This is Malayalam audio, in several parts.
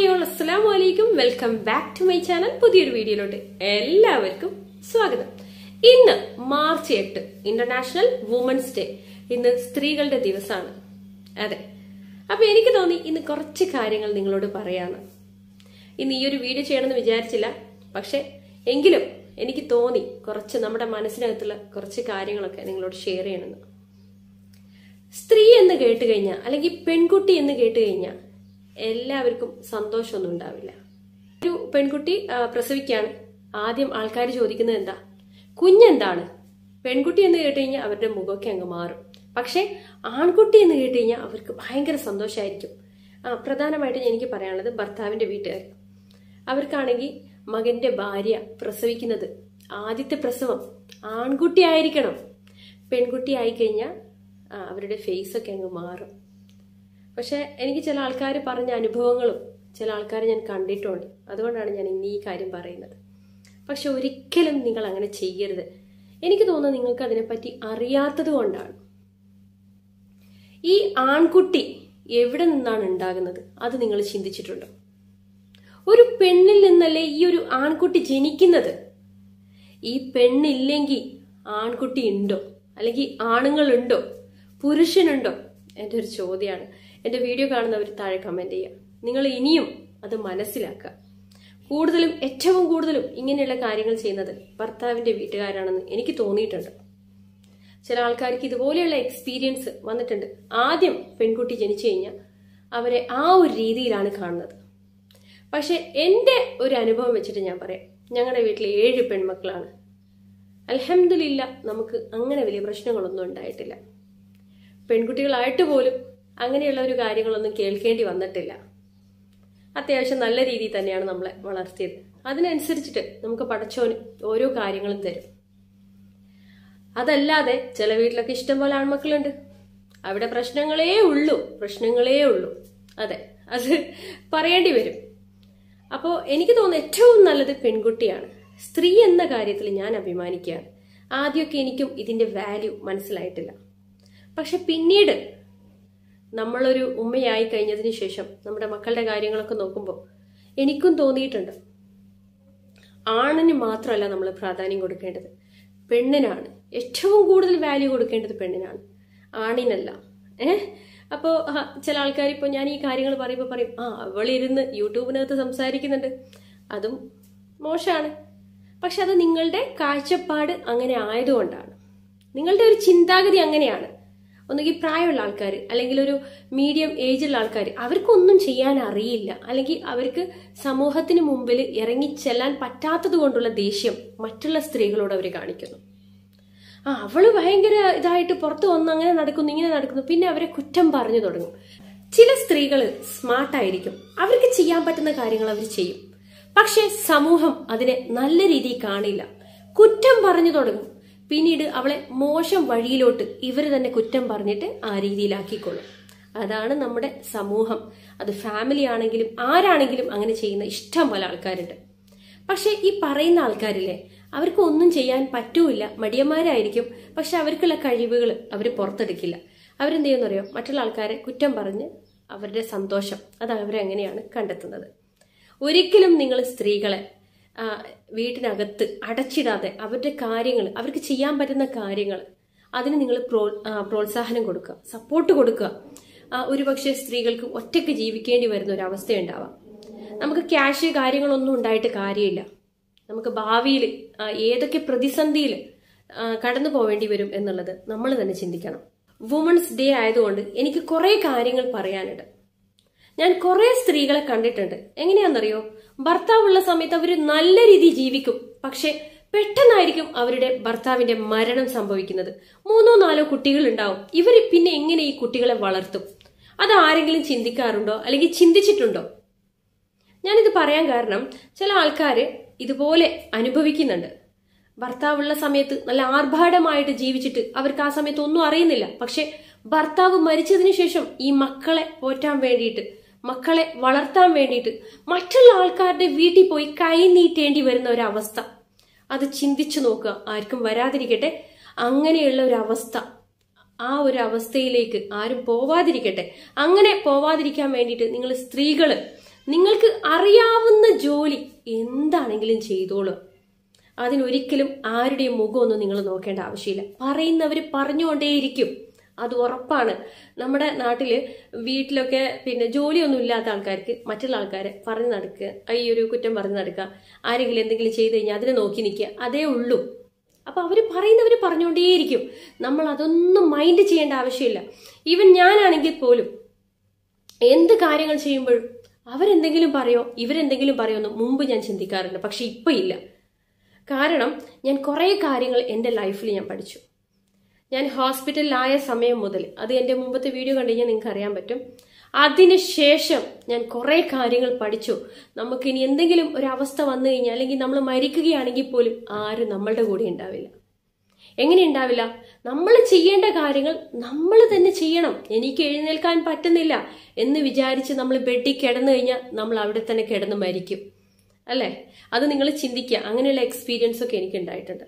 ഹായ് ഓൾ അസ്സലാം വലൈക്കും welcome back to my channel പുതിയൊരു വീഡിയോയിലോട്ട് എല്ലാവർക്കും സ്വാഗതം ഇന്ന് മാർച്ച് എട്ട് ഇന്റർനാഷണൽ വുമൻസ് ഡേ ഇന്ന് സ്ത്രീകളുടെ ദിവസമാണ് അതെ അപ്പൊ എനിക്ക് തോന്നി ഇന്ന് കുറച്ച് കാര്യങ്ങൾ നിങ്ങളോട് പറയാന്ന് ഇന്ന് ഈ ഒരു വീഡിയോ ചെയ്യണമെന്ന് വിചാരിച്ചില്ല പക്ഷെ എങ്കിലും എനിക്ക് തോന്നി കുറച്ച് നമ്മുടെ മനസ്സിനകത്തുള്ള കുറച്ച് കാര്യങ്ങളൊക്കെ നിങ്ങളോട് ഷെയർ ചെയ്യണമെന്ന് സ്ത്രീ എന്ന് കേട്ട് കഴിഞ്ഞാൽ അല്ലെങ്കിൽ പെൺകുട്ടി എന്ന് കേട്ട് കഴിഞ്ഞാൽ എല്ലാവർക്കും സന്തോഷമൊന്നും ഉണ്ടാവില്ല ഒരു പെൺകുട്ടി ആ, പ്രസവിക്കാണ് ആദ്യം ആൾക്കാർ ചോദിക്കുന്നത് എന്താ കുഞ്ഞെന്താണ് പെൺകുട്ടി എന്ന് കേട്ട് കഴിഞ്ഞാൽ അവരുടെ മുഖമൊക്കെ അങ്ങ് മാറും പക്ഷെ ആൺകുട്ടി എന്ന് കേട്ട് കഴിഞ്ഞാൽ അവർക്ക് ഭയങ്കര സന്തോഷമായിരിക്കും ആ, പ്രധാനമായിട്ടും എനിക്ക് പറയാനുള്ളത് ഭർത്താവിന്റെ വീട്ടുകാർ അവർക്കാണെങ്കിൽ മകന്റെ ഭാര്യ പ്രസവിക്കുന്നത് ആദ്യത്തെ പ്രസവം ആൺകുട്ടി ആയിരിക്കണം പെൺകുട്ടി ആയിക്കഴിഞ്ഞാൽ ആ, അവരുടെ ഫേസ് ഒക്കെ അങ്ങ് മാറും പക്ഷെ എനിക്ക് ചില ആൾക്കാർ പറഞ്ഞ അനുഭവങ്ങളും ചില ആൾക്കാരെ ഞാൻ കണ്ടിട്ടുണ്ട് അതുകൊണ്ടാണ് ഞാൻ ഇന്ന് ഈ കാര്യം പറയുന്നത് പക്ഷെ ഒരിക്കലും നിങ്ങൾ അങ്ങനെ ചെയ്യരുത് എനിക്ക് തോന്നുന്നത് നിങ്ങൾക്ക് അതിനെപ്പറ്റി അറിയാത്തത് കൊണ്ടാണ് ഈ ആൺകുട്ടി എവിടെ നിന്നാണ് ഉണ്ടാകുന്നത് അത് നിങ്ങൾ ചിന്തിച്ചിട്ടുണ്ടോ ഒരു പെണ്ണിൽ നിന്നല്ലേ ഈ ഒരു ആൺകുട്ടി ജനിക്കുന്നത് ഈ പെണ്ണില്ലെങ്കിൽ ആൺകുട്ടി ഉണ്ടോ അല്ലെങ്കിൽ ആണുങ്ങളുണ്ടോ പുരുഷനുണ്ടോ എൻ്റെ ഒരു ചോദ്യമാണ് എൻ്റെ വീഡിയോ കാണുന്നവർ താഴെ കമന്റ് ചെയ്യുക നിങ്ങൾ ഇനിയും അത് മനസ്സിലാക്കുക കൂടുതലും ഏറ്റവും കൂടുതലും ഇങ്ങനെയുള്ള കാര്യങ്ങൾ ചെയ്യുന്നത് ഭർത്താവിന്റെ വീട്ടുകാരാണെന്ന് എനിക്ക് തോന്നിയിട്ടുണ്ട് ചില ആൾക്കാർക്ക് ഇതുപോലെയുള്ള എക്സ്പീരിയൻസ് വന്നിട്ടുണ്ട് ആദ്യം പെൺകുട്ടി ജനിച്ചു കഴിഞ്ഞാൽ അവരെ ആ ഒരു രീതിയിലാണ് കാണുന്നത് പക്ഷെ എൻ്റെ ഒരു അനുഭവം വെച്ചിട്ട് ഞാൻ പറയാം ഞങ്ങളുടെ വീട്ടിൽ ഏഴ് പെൺമക്കളാണ് അൽഹംദുലില്ല നമുക്ക് അങ്ങനെ വലിയ പ്രശ്നങ്ങളൊന്നും ഉണ്ടായിട്ടില്ല പെൺകുട്ടികളായിട്ട് പോലും അങ്ങനെയുള്ള ഒരു കാര്യങ്ങളൊന്നും കേൾക്കേണ്ടി വന്നിട്ടില്ല അത്യാവശ്യം നല്ല രീതിയിൽ തന്നെയാണ് നമ്മളെ വളർത്തിയത് അതിനനുസരിച്ചിട്ട് നമുക്ക് പടച്ചോന് ഓരോ കാര്യങ്ങളും തരും അതല്ലാതെ ചില വീട്ടിലൊക്കെ ഇഷ്ടം പോലെ ആൺമക്കളുണ്ട് അവിടെ പ്രശ്നങ്ങളേ ഉള്ളൂ പ്രശ്നങ്ങളേ ഉള്ളൂ അതെ അത് പറയേണ്ടി വരും അപ്പോൾ എനിക്ക് തോന്നുന്നു ഏറ്റവും നല്ലത് പെൺകുട്ടിയാണ് സ്ത്രീ എന്ന കാര്യത്തിൽ ഞാൻ അഭിമാനിക്കുകയാണ് ആദ്യമൊക്കെ എനിക്കും ഇതിന്റെ വാല്യൂ മനസ്സിലായിട്ടില്ല പക്ഷെ പിന്നീട് നമ്മളൊരു ഉമ്മയായി കഴിഞ്ഞതിന് ശേഷം നമ്മുടെ മക്കളുടെ കാര്യങ്ങളൊക്കെ നോക്കുമ്പോൾ എനിക്കും തോന്നിയിട്ടുണ്ട് ആണിന് മാത്രമല്ല നമ്മൾ പ്രാധാന്യം കൊടുക്കേണ്ടത് പെണ്ണിനാണ് ഏറ്റവും കൂടുതൽ വാല്യൂ കൊടുക്കേണ്ടത് പെണ്ണിനാണ് ആണിനല്ല ഏഹ് അപ്പോൾ ചില ആൾക്കാർ ഇപ്പോൾ ഞാൻ ഈ കാര്യങ്ങൾ പറയുമ്പോൾ പറയും ആ അവളിരുന്ന് യൂട്യൂബിനകത്ത് സംസാരിക്കുന്നുണ്ട് അതും മോശമാണ് പക്ഷെ അത് നിങ്ങളുടെ കാഴ്ചപ്പാട് അങ്ങനെ ആയതുകൊണ്ടാണ് നിങ്ങളുടെ ഒരു ചിന്താഗതി അങ്ങനെയാണ് ഒന്നുകിൽ പ്രായമുള്ള ആൾക്കാർ അല്ലെങ്കിൽ ഒരു മീഡിയം ഏജുള്ള ആൾക്കാർ അവർക്കൊന്നും ചെയ്യാൻ അറിയില്ല അല്ലെങ്കിൽ അവർക്ക് സമൂഹത്തിന് മുമ്പിൽ ഇറങ്ങിച്ചെല്ലാൻ പറ്റാത്തത് കൊണ്ടുള്ള ദേഷ്യം മറ്റുള്ള സ്ത്രീകളോട് അവർ കാണിക്കുന്നു ആ അവള് ഭയങ്കര ഇതായിട്ട് പുറത്ത് വന്ന് അങ്ങനെ നടക്കുന്നു ഇങ്ങനെ നടക്കുന്നു പിന്നെ അവരെ കുറ്റം പറഞ്ഞു തുടങ്ങും ചില സ്ത്രീകൾ സ്മാർട്ടായിരിക്കും അവർക്ക് ചെയ്യാൻ പറ്റുന്ന കാര്യങ്ങൾ അവർ ചെയ്യും പക്ഷെ സമൂഹം അതിനെ നല്ല രീതിയിൽ കാണില്ല കുറ്റം പറഞ്ഞു തുടങ്ങും പിന്നീട് അവളെ മോശം വഴിയിലോട്ട് ഇവർ തന്നെ കുറ്റം പറഞ്ഞിട്ട് ആ രീതിയിലാക്കിക്കൊള്ളും അതാണ് നമ്മുടെ സമൂഹം അത് ഫാമിലി ആണെങ്കിലും ആരാണെങ്കിലും അങ്ങനെ ചെയ്യുന്ന ഇഷ്ടം പോലെ ആൾക്കാരുണ്ട് പക്ഷെ ഈ പറയുന്ന ആൾക്കാരില്ലേ അവർക്ക് ഒന്നും ചെയ്യാൻ പറ്റൂല മടിയന്മാരായിരിക്കും പക്ഷെ അവർക്കുള്ള കഴിവുകൾ അവർ പുറത്തെടുക്കില്ല അവരെന്ത് ചെയ്യുന്നറിയോ മറ്റുള്ള ആൾക്കാരെ കുറ്റം പറഞ്ഞ് അവരുടെ സന്തോഷം അത് അവരെങ്ങനെയാണ് കണ്ടെത്തുന്നത് ഒരിക്കലും നിങ്ങൾ സ്ത്രീകളെ ആ, വീട്ടിനകത്ത് അടച്ചിടാതെ അവരുടെ കാര്യങ്ങൾ അവർക്ക് ചെയ്യാൻ പറ്റുന്ന കാര്യങ്ങൾ അതിന് നിങ്ങൾ പ്രോ ആ, പ്രോത്സാഹനം കൊടുക്കുക സപ്പോർട്ട് കൊടുക്കുക ആ, ഒരുപക്ഷെ സ്ത്രീകൾക്ക് ഒറ്റയ്ക്ക് ജീവിക്കേണ്ടി വരുന്ന ഒരു അവസ്ഥയുണ്ടാവാം നമുക്ക് ക്യാഷ് കാര്യങ്ങളൊന്നും ഉണ്ടായിട്ട് കാര്യമില്ല നമുക്ക് ഭാവിയിൽ ഏതൊക്കെ പ്രതിസന്ധിയിൽ കടന്നു പോവേണ്ടി വരും എന്നുള്ളത് നമ്മൾ തന്നെ ചിന്തിക്കണം വുമൺസ് ഡേ ആയതുകൊണ്ട് എനിക്ക് കുറെ കാര്യങ്ങൾ പറയാനുണ്ട് ഞാൻ കുറെ സ്ത്രീകളെ കണ്ടിട്ടുണ്ട് എങ്ങനെയാണെന്നറിയോ ഭർത്താവുള്ള സമയത്ത് അവർ നല്ല രീതിയിൽ ജീവിക്കും പക്ഷെ പെട്ടെന്നായിരിക്കും അവരുടെ ഭർത്താവിന്റെ മരണം സംഭവിക്കുന്നത് മൂന്നോ നാലോ കുട്ടികൾ ഉണ്ടാവും ഇവർ പിന്നെ എങ്ങനെ ഈ കുട്ടികളെ വളർത്തും അത് ആരെങ്കിലും ചിന്തിക്കാറുണ്ടോ അല്ലെങ്കിൽ ചിന്തിച്ചിട്ടുണ്ടോ ഞാനിത് പറയാൻ കാരണം ചില ആൾക്കാര് ഇതുപോലെ അനുഭവിക്കുന്നുണ്ട് ഭർത്താവുള്ള സമയത്ത് നല്ല ആർഭാടമായിട്ട് ജീവിച്ചിട്ട് അവർക്ക് ആ സമയത്ത് ഒന്നും അറിയുന്നില്ല പക്ഷെ ഭർത്താവ് മരിച്ചതിന് ശേഷം ഈ മക്കളെ പോറ്റാൻ വേണ്ടിയിട്ട് മക്കളെ വളർത്താൻ വേണ്ടിയിട്ട് മറ്റുള്ള ആൾക്കാരുടെ വീട്ടിൽ പോയി കൈ നീട്ടേണ്ടി വരുന്ന ഒരു അവസ്ഥ അത് ചിന്തിച്ചു നോക്കുക ആർക്കും വരാതിരിക്കട്ടെ അങ്ങനെയുള്ള ഒരു അവസ്ഥ ആ ഒരു അവസ്ഥയിലേക്ക് ആരും പോവാതിരിക്കട്ടെ അങ്ങനെ പോവാതിരിക്കാൻ വേണ്ടിയിട്ട് നിങ്ങൾ സ്ത്രീകള് നിങ്ങൾക്ക് അറിയാവുന്ന ജോലി എന്താണെങ്കിലും ചെയ്തോളൂ അതിനൊരിക്കലും ആരുടെയും മുഖമൊന്നും നിങ്ങൾ നോക്കേണ്ട ആവശ്യമില്ല പറയുന്നവർ പറഞ്ഞുകൊണ്ടേയിരിക്കും അത് ഉറപ്പാണ് നമ്മുടെ നാട്ടില് വീട്ടിലൊക്കെ പിന്നെ ജോലിയൊന്നും ഇല്ലാത്ത ആൾക്കാർക്ക് മറ്റുള്ള ആൾക്കാരെ പറഞ്ഞു നടക്കുക ഈ ഒരു കുറ്റം പറഞ്ഞു നടക്കുക ആരെങ്കിലും എന്തെങ്കിലും ചെയ്ത് കഴിഞ്ഞാൽ അതിനെ നോക്കി നിൽക്കുക അതേ ഉള്ളൂ അപ്പൊ അവർ പറയുന്നവർ പറഞ്ഞുകൊണ്ടേയിരിക്കും നമ്മൾ അതൊന്നും മൈൻഡ് ചെയ്യേണ്ട ആവശ്യമില്ല ഈവൻ ഞാനാണെങ്കിൽ പോലും എന്ത് കാര്യങ്ങൾ ചെയ്യുമ്പോഴും അവരെന്തെങ്കിലും പറയോ ഇവരെന്തെങ്കിലും പറയോ എന്ന് മുമ്പ് ഞാൻ ചിന്തിക്കാറുണ്ട് പക്ഷെ ഇപ്പൊ ഇല്ല കാരണം ഞാൻ കുറേ കാര്യങ്ങൾ എൻ്റെ ലൈഫിൽ ഞാൻ പഠിച്ചു ഞാൻ ഹോസ്പിറ്റലിലായ സമയം മുതൽ അത് എൻ്റെ മുമ്പത്തെ വീഡിയോ കണ്ടു കഴിഞ്ഞാൽ നിങ്ങൾക്ക് അറിയാൻ പറ്റും അതിനുശേഷം ഞാൻ കുറേ കാര്യങ്ങൾ പഠിച്ചു നമുക്ക് ഇനി എന്തെങ്കിലും ഒരു അവസ്ഥ വന്നു കഴിഞ്ഞാൽ അല്ലെങ്കിൽ നമ്മൾ മരിക്കുകയാണെങ്കിൽ പോലും ആരും നമ്മളുടെ കൂടെ ഉണ്ടാവില്ല എങ്ങനെ ഉണ്ടാവില്ല നമ്മൾ ചെയ്യേണ്ട കാര്യങ്ങൾ നമ്മൾ തന്നെ ചെയ്യണം എനിക്ക് എഴുന്നേൽക്കാൻ പറ്റുന്നില്ല എന്ന് വിചാരിച്ച് നമ്മൾ ബെഡിൽ കിടന്നു കഴിഞ്ഞാൽ നമ്മൾ അവിടെ തന്നെ കിടന്ന് മരിക്കും അല്ലേ അത് നിങ്ങൾ ചിന്തിക്കുക അങ്ങനെയുള്ള എക്സ്പീരിയൻസ് ഒക്കെ എനിക്ക് ഉണ്ടായിട്ടുണ്ട്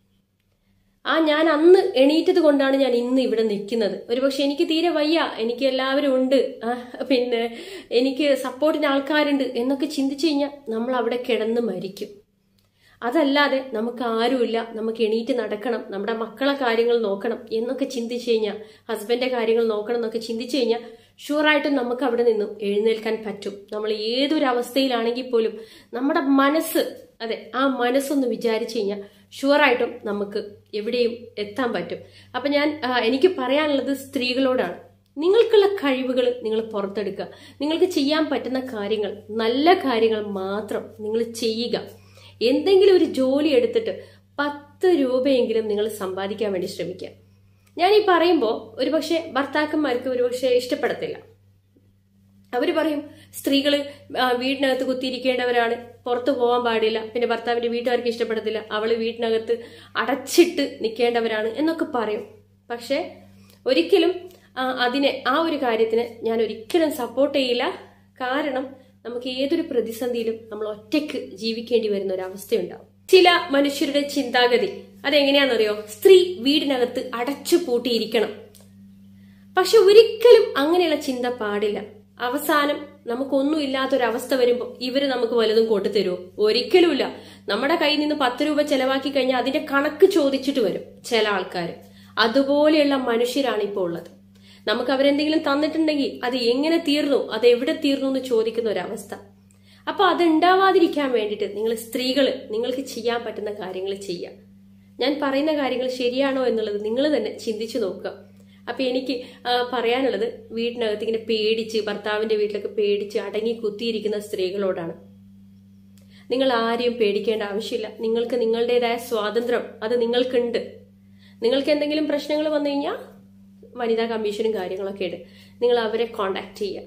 ആ ഞാൻ അന്ന് എണീറ്റത് കൊണ്ടാണ് ഞാൻ ഇന്ന് ഇവിടെ നിൽക്കുന്നത് ഒരുപക്ഷെ എനിക്ക് തീരെ വയ്യ എനിക്ക് എല്ലാവരും ഉണ്ട് ആ, പിന്നെ എനിക്ക് സപ്പോർട്ടിന് ആൾക്കാരുണ്ട് എന്നൊക്കെ ചിന്തിച്ചു കഴിഞ്ഞാൽ നമ്മൾ അവിടെ കിടന്ന് മരിക്കും അതല്ലാതെ നമുക്ക് ആരുമില്ല നമുക്ക് എണീറ്റ് നടക്കണം നമ്മുടെ മക്കളെ കാര്യങ്ങൾ നോക്കണം എന്നൊക്കെ ചിന്തിച്ചു കഴിഞ്ഞാൽ ഹസ്ബൻഡിന്റെ കാര്യങ്ങൾ നോക്കണം എന്നൊക്കെ ചിന്തിച്ചു കഴിഞ്ഞാൽ ഷുവറായിട്ടും നമുക്ക് അവിടെ നിന്നും എഴുന്നേൽക്കാൻ പറ്റും നമ്മൾ ഏതൊരു അവസ്ഥയിലാണെങ്കിൽ പോലും നമ്മുടെ മനസ്സ് അതെ ആ മനസ്സൊന്ന് വിചാരിച്ചു കഴിഞ്ഞാൽ ഷുവറായിട്ടും നമുക്ക് എവിടെയും എത്താൻ പറ്റും അപ്പൊ ഞാൻ ആ, എനിക്ക് പറയാനുള്ളത് സ്ത്രീകളോടാണ് നിങ്ങൾക്കുള്ള കഴിവുകൾ നിങ്ങൾ പുറത്തെടുക്കുക നിങ്ങൾക്ക് ചെയ്യാൻ പറ്റുന്ന കാര്യങ്ങൾ നല്ല കാര്യങ്ങൾ മാത്രം നിങ്ങൾ ചെയ്യുക എന്തെങ്കിലും ഒരു ജോലി എടുത്തിട്ട് പത്ത് രൂപയെങ്കിലും നിങ്ങൾ സമ്പാദിക്കാൻ വേണ്ടി ശ്രമിക്കുക ഞാൻ ഈ പറയുമ്പോൾ ഒരുപക്ഷെ ഭർത്താക്കന്മാർക്ക് ഒരുപക്ഷെ ഇഷ്ടപ്പെടത്തില്ല അവർ പറയും സ്ത്രീകൾ വീടിനകത്ത് കുത്തിയിരിക്കേണ്ടവരാണ് പുറത്തു പോകാൻ പാടില്ല പിന്നെ ഭർത്താവിന്റെ വീട്ടുകാർക്ക് ഇഷ്ടപ്പെടത്തില്ല അവള് വീട്ടിനകത്ത് അടച്ചിട്ട് നിൽക്കേണ്ടവരാണ് എന്നൊക്കെ പറയും പക്ഷെ ഒരിക്കലും ആ, അതിനെ ആ ഒരു കാര്യത്തിന് ഞാൻ ഒരിക്കലും സപ്പോർട്ട് ചെയ്യില്ല കാരണം നമുക്ക് ഏതൊരു പ്രതിസന്ധിയിലും നമ്മൾ ഒറ്റയ്ക്ക് ജീവിക്കേണ്ടി വരുന്ന ഒരു അവസ്ഥയുണ്ടാവും ചില മനുഷ്യരുടെ ചിന്താഗതി അതെങ്ങനെയാണെന്നറിയോ സ്ത്രീ വീടിനകത്ത് അടച്ചു പൂട്ടിയിരിക്കണം പക്ഷെ ഒരിക്കലും അങ്ങനെയുള്ള ചിന്ത പാടില്ല അവസാനം നമുക്കൊന്നും ഇല്ലാത്തൊരവസ്ഥ വരുമ്പോൾ ഇവര് നമുക്ക് വലുതും കൊണ്ടുതരുമോ ഒരിക്കലുമില്ല നമ്മുടെ കയ്യിൽ നിന്ന് പത്ത് രൂപ ചെലവാക്കി കഴിഞ്ഞാൽ അതിന്റെ കണക്ക് ചോദിച്ചിട്ട് വരും ചില ആൾക്കാർ അതുപോലെയുള്ള മനുഷ്യരാണ് ഇപ്പോൾ ഉള്ളത് നമുക്ക് അവരെന്തെങ്കിലും തന്നിട്ടുണ്ടെങ്കിൽ അത് എങ്ങനെ തീർന്നു അത് എവിടെ തീർന്നു എന്ന് ചോദിക്കുന്ന ഒരവസ്ഥ അപ്പൊ അത് ഉണ്ടാവാതിരിക്കാൻ വേണ്ടിയിട്ട് നിങ്ങൾ സ്ത്രീകൾ നിങ്ങൾക്ക് ചെയ്യാൻ പറ്റുന്ന കാര്യങ്ങൾ ചെയ്യാം ഞാൻ പറയുന്ന കാര്യങ്ങൾ ശരിയാണോ എന്നുള്ളത് നിങ്ങൾ തന്നെ ചിന്തിച്ചു നോക്കുക അപ്പൊ എനിക്ക് ആ, പറയാനുള്ളത് വീട്ടിനകത്ത് ഇങ്ങനെ പേടിച്ച് ഭർത്താവിന്റെ വീട്ടിലൊക്കെ പേടിച്ച് അടങ്ങി കുത്തിയിരിക്കുന്ന സ്ത്രീകളോടാണ് നിങ്ങൾ ആരെയും പേടിക്കേണ്ട ആവശ്യമില്ല നിങ്ങൾക്ക് നിങ്ങളുടേതായ സ്വാതന്ത്ര്യം അത് നിങ്ങൾക്കുണ്ട് നിങ്ങൾക്ക് എന്തെങ്കിലും പ്രശ്നങ്ങൾ വന്നു കഴിഞ്ഞാൽ വനിതാ കമ്മീഷനും കാര്യങ്ങളൊക്കെ ഉണ്ട് നിങ്ങൾ അവരെ കോണ്ടാക്ട് ചെയ്യുക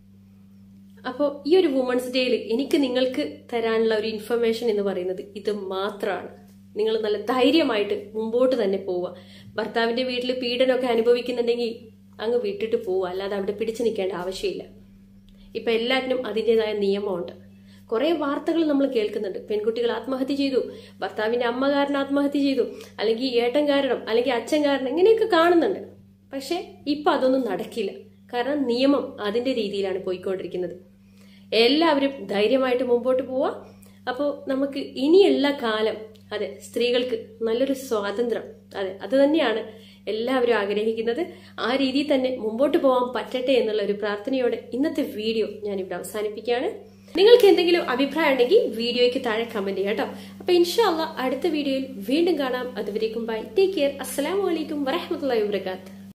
അപ്പോൾ ഈ ഒരു വുമൺസ് ഡേയിൽ എനിക്ക് നിങ്ങൾക്ക് തരാനുള്ള ഒരു ഇൻഫർമേഷൻ എന്ന് പറയുന്നത് ഇത് മാത്രമാണ് നിങ്ങൾ നല്ല ധൈര്യമായിട്ട് മുമ്പോട്ട് തന്നെ പോവുക ഭർത്താവിന്റെ വീട്ടിൽ പീഡനമൊക്കെ അനുഭവിക്കുന്നുണ്ടെങ്കിൽ അങ്ങ് വിട്ടിട്ട് പോവുക അല്ലാതെ അവിടെ പിടിച്ചു നിൽക്കേണ്ട ആവശ്യമില്ല ഇപ്പൊ എല്ലാറ്റിനും അതിൻ്റെതായ നിയമമുണ്ട് കുറെ വാർത്തകൾ നമ്മൾ കേൾക്കുന്നുണ്ട് പെൺകുട്ടികൾ ആത്മഹത്യ ചെയ്തു ഭർത്താവിന്റെ അമ്മ കാരണം ആത്മഹത്യ ചെയ്തു അല്ലെങ്കിൽ ഏട്ടൻ കാരണം അല്ലെങ്കിൽ അച്ഛൻ കാരണം ഇങ്ങനെയൊക്കെ കാണുന്നുണ്ട് പക്ഷെ ഇപ്പൊ അതൊന്നും നടക്കില്ല കാരണം നിയമം അതിന്റെ രീതിയിലാണ് പോയിക്കൊണ്ടിരിക്കുന്നത് എല്ലാവരും ധൈര്യമായിട്ട് മുമ്പോട്ട് പോവാ അപ്പോൾ നമുക്ക് ഇനിയുള്ള കാലം അതെ സ്ത്രീകൾക്ക് നല്ലൊരു സ്വാതന്ത്ര്യം അതെ അത് തന്നെയാണ് എല്ലാവരും ആഗ്രഹിക്കുന്നത് ആ രീതിയിൽ തന്നെ മുമ്പോട്ട് പോകാൻ പറ്റട്ടെ എന്നുള്ള ഒരു പ്രാർത്ഥനയോടെ ഇന്നത്തെ വീഡിയോ ഞാൻ ഇവിടെ അവസാനിപ്പിക്കുകയാണ് നിങ്ങൾക്ക് എന്തെങ്കിലും അഭിപ്രായം ഉണ്ടെങ്കിൽ വീഡിയോയ്ക്ക് താഴെ കമന്റ് ചെയ്യാം കേട്ടോ അപ്പൊ ഇൻഷാല്ല അടുത്ത വീഡിയോയിൽ വീണ്ടും കാണാം അതുവരേക്കും ബൈ ടേക്ക് കെയർ അസ്സലാമു അലൈക്കും വറഹമത്തുള്ളാഹി വബറകാതുഹു